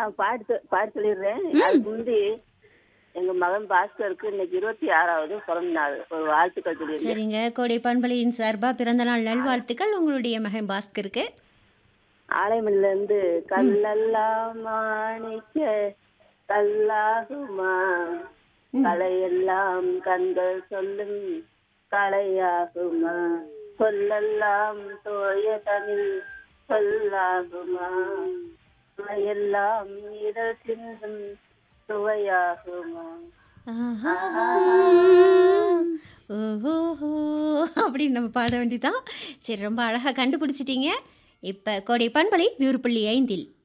ஆ, பாட்டு சொ- பாட்டு சொல்லிடுறேன் அதுக்கு முந்தி எங்க மகன் பாஸ்கருக்கு இன்னைக்கு இருபத்தி ஆறாவது பிறந்த நாள் ஒரு வாழ்த்துக்கள் சொல்லிடுறேன் சரிங்க கோடை பண்பலையின் சார்பாக பிறந்தநாள் நல்வாழ்த்துக்கள் உங்களுடைய மகன் பாஸ்கருக்கு ஆலைமணில இருந்து கல்லெல்லாம் மாணிக்க கல்லாகுமா கலையெல்லாம் கண்கள் சொல்லும் கலையாகுமா சொல்லெல்லாம் தோய தமிழ் சொல்லாகுமா சுவையெல்லாம் இதழ் சிந்தும் சுவையாகுமா ஆஹா. ஓஹோஹோ அப்படின்னு நம்ம பாட வேண்டியதான் சரி ரொம்ப அழகாக கண்டுபிடிச்சிட்டீங்க இப்போ கோடை பண்பலை நூறு புள்ளி ஐந்தில்